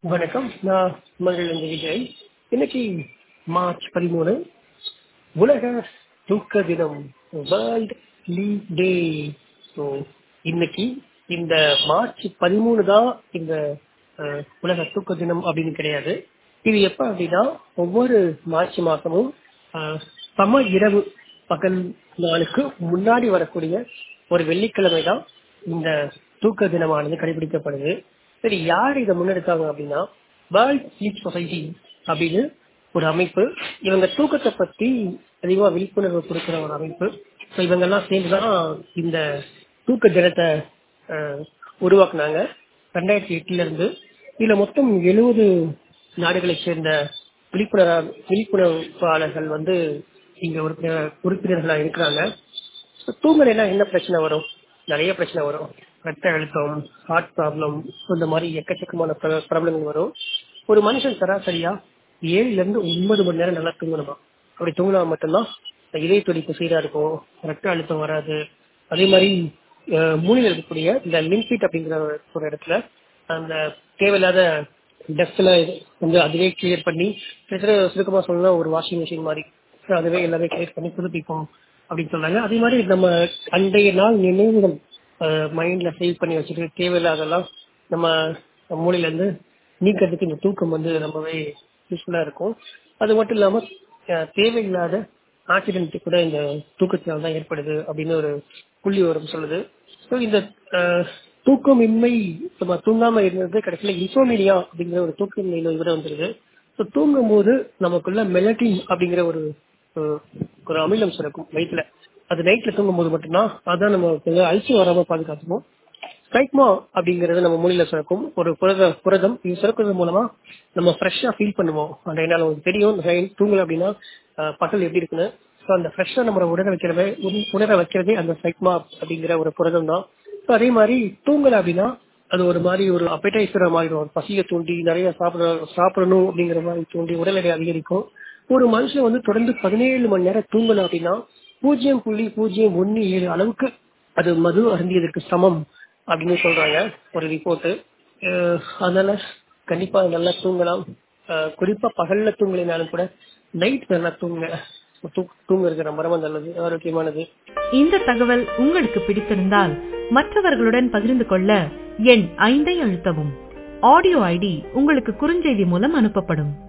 வணக்கம் நான் மகிழ்ந்து விஜய் இன்னைக்கு மார்ச் பதிமூணு உலக தூக்க தினம் வேர்ல்ட் லீவ் டே ஸோ இன்னைக்கு இந்த மார்ச் பதிமூணு தான் இந்த அஹ், உலக தூக்க தினம் அப்படின்னு கிடையாது இது எப்ப அப்படின்னா ஒவ்வொரு மார்ச் மாசமும் அஹ், சம இரவு பகல் நாளுக்கு முன்னாடி வரக்கூடிய ஒரு வெள்ளிக்கிழமை தான் இந்த தூக்க தினமானது கடைபிடிக்கப்படுது சரி யார் இதை முன்னெடுத்தாங்க அப்படின்னா வேர்ல்ட் ஸ்லீப் சொசைட்டி அப்படின்னு ஒரு அமைப்பு இவங்க தூக்கத்தை பத்தி அதிகமா விழிப்புணர்வு கொடுக்கிற ஒரு அமைப்பு ஸோ இவங்கெல்லாம் சேர்ந்துதான் இந்த தூக்க தினத்தை அஹ், உருவாக்குனாங்க ரெண்டாயிரத்தி எட்டுல இருந்து இதுல மொத்தம் எழுபது நாடுகளைச் சேர்ந்த விழிப்புணர்வு விழிப்புணர்வாளர்கள் வந்து இங்க உறுப்பினர் உறுப்பினர்களா இருக்கிறாங்க So, தூங்கலைன்னா என்ன பிரச்சனை வரும் நிறைய பிரச்சனை வரும் ரத்த அழுத்தம் ஹார்ட் ப்ராப்ளம் இந்த மாதிரி எக்கச்சக்கமான ப்ராப்ளங்கள் வரும் ஒரு மனுஷன் சராசரியா ஏழுல இருந்து ஒன்பது மணி நேரம் நல்லா தூங்கணுமா அப்படி தூங்கினா மட்டும்தான் இந்த இதய துடிப்பு சீரா இருக்கும் ரத்த அழுத்தம் வராது அதே மாதிரி அஹ், மூளையில இருக்கக்கூடிய இந்த லிம்பிட் அப்படிங்கிற ஒரு- ஒரு இடத்துல அந்த தேவையில்லாத டஸ்ட்ல வந்து அதுவே கிளியர் பண்ணி கிட்டத்தட்ட சுருக்கமா சொல்லணும்னா ஒரு வாஷிங் மிஷின் மாதிரி So, அதுவே எல்லாமே கிளியர் பண்ணி புதுப்பிக்கும் அப்படின்னு சொல்றாங்க அதே மாதிரி நம்ம அன்றைய நாள் நினைவுகள் மைண்ட்ல சேவ் பண்ணி வச்சுட்டு தேவையில்லாதெல்லாம் நம்ம மூளையில இருந்து நீக்கிறதுக்கு இந்த தூக்கம் வந்து ரொம்பவே யூஸ்ஃபுல்லா இருக்கும் அது மட்டும் இல்லாம அஹ், தேவையில்லாத ஆக்சிடென்ட் கூட இந்த தூக்கத்தினால தான் ஏற்படுது அப்படின்னு ஒரு புள்ளி விவரம் சொல்லுது ஸோ இந்த அஹ், தூக்கமின்மை நம்ம தூங்காம இருந்தது கடைசியில இன்சோமீனியா அப்படிங்கிற ஒரு தூக்கமின்மை நோய் கூட வந்துருது ஸோ தூங்கும் போது நமக்குள்ள மெலட்டின் அப்படிங்கிற ஒரு அஹ், ஒரு அமிலம் சுரக்கும் வயிற்றுல அது நைட்ல தூங்கும் போது மட்டும்தான் அதான் நம்ம அழிச்சு வராம பாதுகாத்துக்கும் ஸ்பைக்மா அப்படிங்கறது நம்ம மூளையில சுரக்கும் ஒரு புரத புரதம் இது சுரக்கிறது மூலமா நம்ம ஃப்ரெஷ்ஷா ஃபீல் பண்ணுவோம் அந்த என்னால உங்களுக்கு தெரியும் night தூங்கல அப்படின்னா அஹ், பகல் எப்படி இருக்குன்னு ஸோ அந்த ஃப்ரெஷ்ஷா நம்ம உணர வைக்கிறதே உண- உணர வைக்கிறதே அந்த ஸ்பைக்மா அப்படிங்கிற ஒரு புரதம் தான் ஸோ அதே மாதிரி தூங்கல அப்படின்னா அது ஒரு மாதிரி ஒரு அப்படைசரா மாறிடும் ஒரு பசியை தூண்டி நிறைய சாப்பிட சாப்பிடணும் அப்படிங்கிற மாதிரி தூண்டி உடல் எடை அதிகரிக்கும் ஒரு மனுஷன் வந்து தொடர்ந்து பதினேழு மணி நேரம் தூங்கல அப்படின்னா பூஜ்ஜியம் புள்ளி பூஜ்ஜியம் ஒன்னு ஏழு அளவுக்கு அது மது அருந்தியதற்கு சமம் அப்படின்னு சொல்றாங்க ஒரு ரிப்போர்ட் அதனால கண்டிப்பா நல்லா தூங்கலாம் அஹ், குறிப்பா பகல்ல தூங்கலைனாலும் கூட நைட் நல்லா தூங்க தூ- தூங்குறது ரொம்ப ரொம்ப நல்லது ஆரோக்கியமானது இந்த தகவல் உங்களுக்கு பிடித்திருந்தால் மற்றவர்களுடன் பகிர்ந்து கொள்ள எண் ஐந்தை அழுத்தவும் ஆடியோ ஐடி உங்களுக்கு குறுஞ்செய்தி மூலம் அனுப்பப்படும்